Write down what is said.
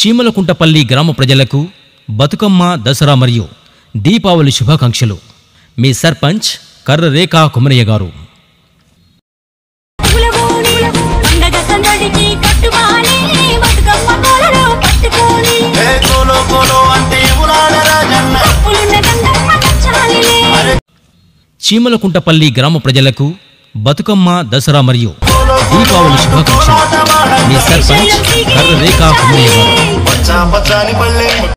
చీమలకుంటపల్లి గ్రామ ప్రజలకు బతుకమ్మ దసరా మరియు దీపావళి శుభాకాంక్షలు మీ సర్పంచ్ కర్ర రేఖా కుమరయ్య గారు పులగోని పండగ సందడికి కట్టుమాని బతుకమ్మ కోలలో పట్టుకోని ఏ కోలో కోలో అంటే ఉలాల రాజన్న పులున్న గంగమ్మ నచ్చాలిలే చీమలకుంటపల్లి గ్రామ ప్రజలకు బతుకమ్మ దసరా మరియు దీపావళి శుభాకాంక్షలు మీ సర్పంచ్ కర్ర రేఖా కుమరయ్య గారు పచ్చా పచ్చాని పల్లె